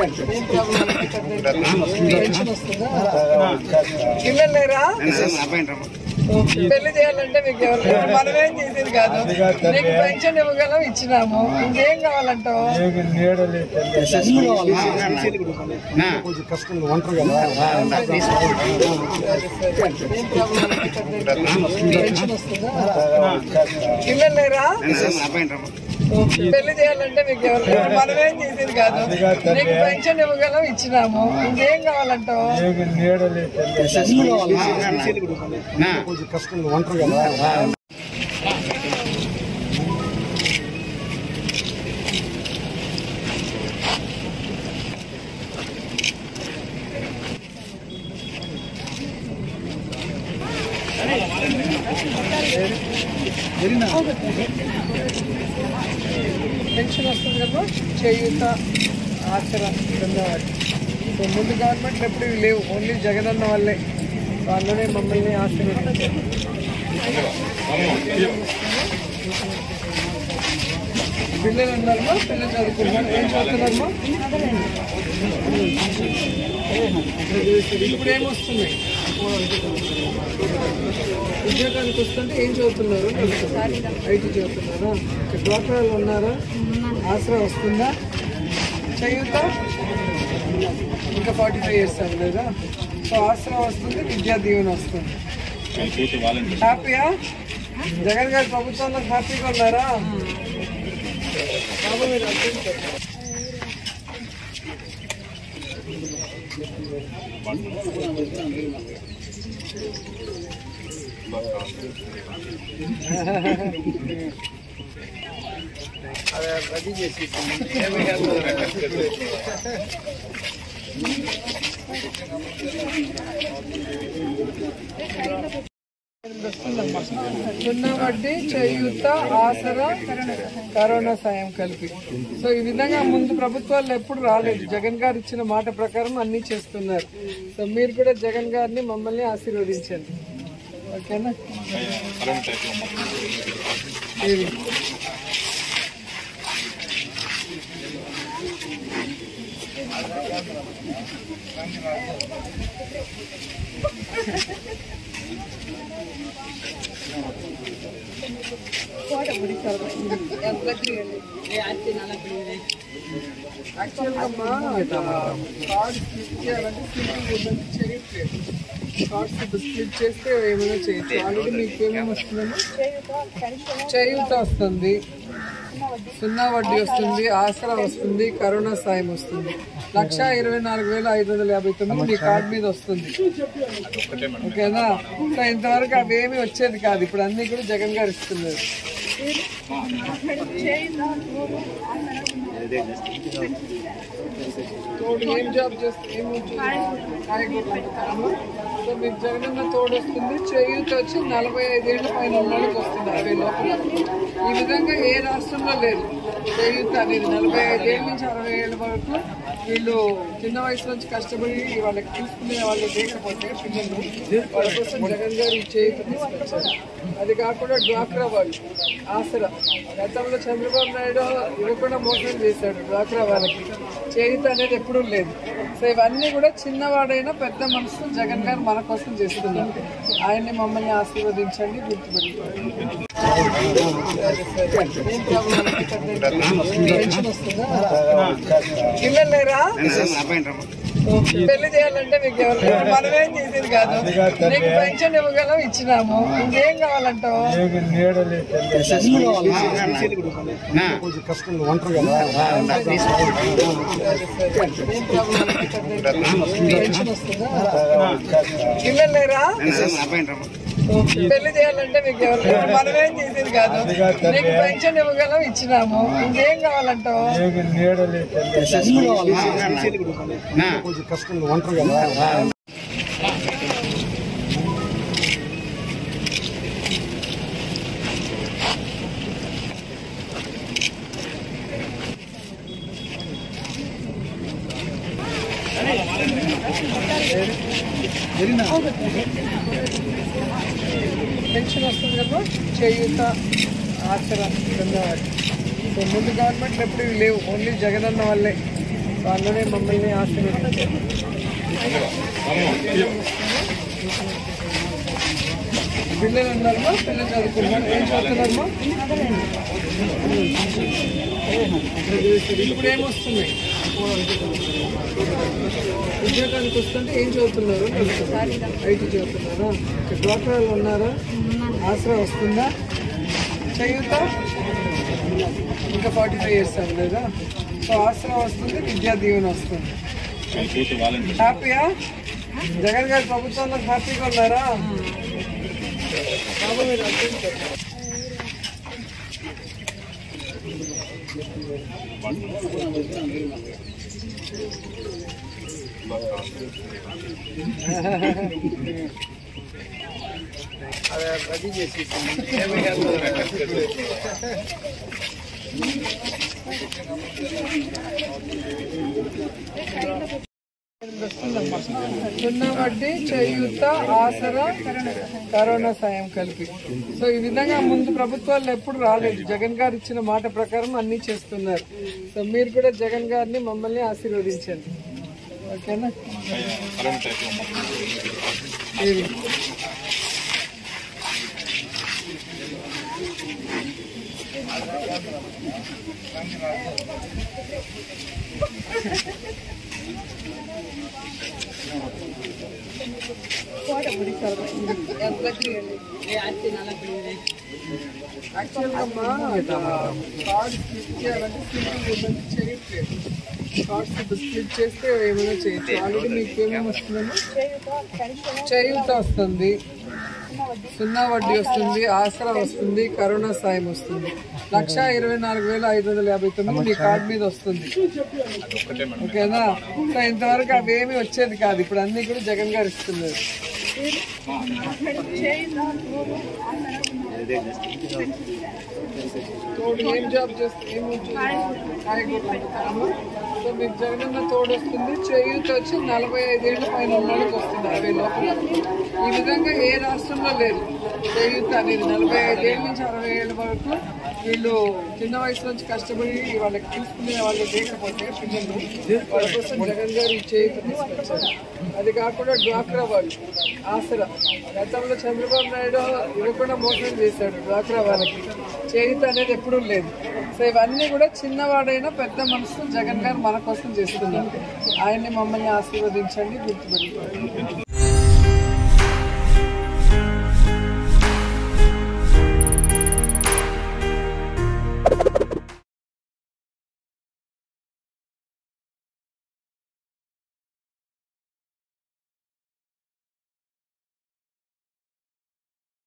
ఏం problem pension వస్తుందా పిల్లలు లేరా పెళ్లి చేయాలంటే మీకు ఎవరు మనమేం చేసేది కాదు నీకు పెన్షన్ ఇవ్వగలం ఇచ్చినాము ఇంకేం కావాలంటావు కొంచెం కష్టంగా ఒంటరి కదా ఏం ప్రాబ్లం పెన్షన్ వస్తుందా పిల్లలు లేరా పెళ్లి చేయాలంటే మీకు ఎవరు మనమేం చేసేది కాదు నీకు పెన్షన్ ఇవ్వగలం ఇచ్చినాము ఇంకేం కావాలంటావు కొంచెం కష్టంగా ఒంటరి కదా పెన్షన్ వస్తుంది కదా చేయూత ఆసరా ధన్యవాదాలు సో ముందు గవర్నమెంట్ ఎప్పుడు ఇవి లేవు ఓన్లీ జగన్ అన్న వాళ్ళే సో అందులోనే మమ్మల్ని ఆశీర్వదించారు పిల్లలు ఉన్నారమ్మా పిల్లలు చదువుకున్నారు ఏం చదువుతున్నారమ్మా ఇప్పుడు ఏమొస్తుంది ఉద్యోగానికి వస్తుంటే ఏం చదువుతున్నారు ఐటీ చదువుతున్నారా డాక్టర్లు ఉన్నారా ఆసరా వస్తుందా చేయుతా ఇంకా ఫార్టీ ఫైవ్ ఇయర్స్ లేదా సో ఆసరా వస్తుంది విద్యా దీవెన వస్తుంది హ్యాపీయా జగన్ గారి ప్రభుత్వంలో హ్యాపీగా ఉన్నారా బాబు మీరు అర్థం చేసుకోండి. అదే రెడీ చేసి సున్నా వడ్డీ చేయూత ఆసరా కరోనా సాయం కలిపి సో ఈ విధంగా ముందు ప్రభుత్వాలు ఎప్పుడు రాలేదు జగన్ గారు ఇచ్చిన మాట ప్రకారం అన్ని చేస్తున్నారు సో మీరు కూడా జగన్ గారిని మమ్మల్ని ఆశీర్వదించండి ఓకేనా ఇది. యాక్చువల్గా అమ్మా కార్డ్ స్ప్లిట్ చేయాలంటే సింపుల్ ఉందని చేయట్లేదు కార్డ్స్ స్ప్లిట్ చేస్తే ఏమైనా చేయొచ్చు ఆల్రెడీ మీకు ఏమేమి వస్తుందమ్మా చేయూత వస్తుంది సున్నా వడ్డీ వస్తుంది ఆసరా వస్తుంది కరోనా సాయం వస్తుంది లక్ష ఇరవై నాలుగు వేల ఐదు వందల యాభై తొమ్మిది మీ కార్డు మీద వస్తుంది ఓకేనా సో ఇంతవరకు అవి ఏమీ వచ్చేది కాదు ఇప్పుడు అన్ని కూడా జగన్ గారు ఇస్తున్నారు తోడు ఏం జాబ్ చేస్తే ఏం కాయగూరలు అమ్ముతారమ్మా? సో మీకు జగనన్న తోడు వస్తుంది చేయూత వచ్చి నలభై ఐదేళ్ల పైన ఉన్నోళ్ళకి వస్తుంది అరవై లోపల ఈ విధంగా ఏ రాష్ట్రంలో లేదు చేయూత అనేది నలభై ఐదేళ్ళ నుంచి అరవై ఏళ్ళ వరకు వీళ్ళు చిన్న వయసు నుంచి కష్టపడి వాళ్ళకి తీసుకునే వాళ్ళు లేకపోతే పిల్లలు వాళ్ళ కోసం జగన్ గారు ఈ చేయూత తీసుకొచ్చారు అది కాకుండా డ్వాక్రా వాళ్ళు ఆసరా గతంలో చంద్రబాబు నాయుడు ఇవ్వకుండా మోసం చేశాడు డ్వాక్రా వాళ్ళకి చేయుత అనేది ఎప్పుడూ లేదు సో ఇవన్నీ కూడా చిన్నవాడైనా పెద్ద మనసు జగన్ గారు మన కోసం చేస్తున్నారు ఆయన్ని మమ్మల్ని ఆశీర్వదించండి గుర్తుపెట్టుకోండి ఏం ప్రాబ్లం పెన్షన్ వస్తుందా పిల్లలు లేరా పెళ్లి చేయాలంటే మీకు ఎవరు మనమేం చేసేది కాదు నీకు పెన్షన్ ఇవ్వగలం ఇచ్చినాము ఇంకేం కావాలంటావు కొంచెం కష్టంగా ఒంటరి కదా ఏం ప్రాబ్లం పెన్షన్ వస్తుందా పిల్లలు లేరా పెళ్లి చేయాలంటే మీకు ఎవరు మనమేం చేసేది కాదు నీకు పెన్షన్ ఇవ్వగలం ఇచ్చినాము ఇంకేం కావాలంటావు కొంచెం కష్టంగా ఒంటరి కదా పెన్షన్ వస్తుంది కదా చేయూత ఆసరా ధన్యవాదాలు సో ముందు గవర్నమెంట్ ఎప్పుడు ఇవి లేవు ఓన్లీ జగన్ అన్న వాళ్ళే వాళ్ళనే మమ్మల్ని ఆశీర్వదించారు పిల్లలు ఉన్నారమ్మా పిల్లలు చదువుకున్నారు ఏం చదువుతున్నారమ్మా ఇప్పుడు ఏమొస్తున్నాయి ఉద్యోగానికి వస్తుంటే ఏం చదువుతున్నారు ఐటీ చదువుతున్నారా డ్వాక్రాలు ఉన్నారా ఆసరా వస్తుందా చేయుతా ఇంకా ఫార్టీ ఫైవ్ ఇయర్స్ లేదా సో ఆసరా వస్తుంది విద్యా దీవెన వస్తుంది హ్యాపీయా జగన్ గారి ప్రభుత్వంలో హ్యాపీగా ఉన్నారా బాబు మీరు అర్థం రెడీ చేసి సున్నా వడ్డీ చేయూత ఆసరా కరోనా సాయం కలిపి సో ఈ విధంగా ముందు ప్రభుత్వాలు ఎప్పుడు రాలేదు జగన్ గారు ఇచ్చిన మాట ప్రకారం అన్ని చేస్తున్నారు సో మీరు కూడా జగన్ గారిని మమ్మల్ని ఆశీర్వదించండి ఓకేనా ఇది. యాక్చువల్గా అమ్మా కార్డ్ స్ప్లిట్ చేయాలంటే సింపుల్ ఉందంటే చేయట్లేదు కార్డ్స్ ఇప్పుడు స్ప్లిట్ చేస్తే ఏమైనా చేయొచ్చు ఆల్రెడీ మీకు ఏమేమి వస్తుందండి చేయూత వస్తుంది సున్నా వడ్డీ వస్తుంది ఆసరా వస్తుంది కరోనా సాయం వస్తుంది లక్ష ఇరవై నాలుగు వేల ఐదు వందల యాభై తొమ్మిది మీ కార్డు మీద వస్తుంది ఓకేనా సో ఇంతవరకు అవేమి వచ్చేది కాదు ఇప్పుడు అన్ని కూడా జగన్ గారు ఇస్తున్నారు తోడు ఏం జాబ్ చేస్తే ఏం కాయగూరలు అమ్ముతారమ్మా? సో మీకు జగనన్న తోడు వస్తుంది చేయూత వచ్చి నలభై ఐదేళ్ల పైన ఉన్న వాళ్ళకి వస్తుంది అరవై లోపల ఈ విధంగా ఏ రాష్ట్రంలో లేదు చేయూత అనేది నలభై ఐదేళ్ళ నుంచి అరవై ఏళ్ళ వరకు వీళ్ళు చిన్న వయసు నుంచి కష్టపడి వాళ్ళకి తీసుకునే వాళ్ళు లేకపోతే పిల్లలు వాళ్ళ కోసం జగన్ గారు ఈ చేయూత తీసుకొచ్చారు అది కాకుండా డ్వాక్రా వాళ్ళు ఆసరా గతంలో చంద్రబాబు నాయుడు ఇవ్వకుండా మోసం చేశాడు డ్వాక్రా వాళ్ళకి చేయుత అనేది ఎప్పుడూ లేదు సో ఇవన్నీ కూడా చిన్నవాడైనా పెద్ద మనసు జగన్ గారు మన కోసం చేస్తున్నారు ఆయన్ని మమ్మల్ని ఆశీర్వదించండి గుర్తుపెట్టుకోండి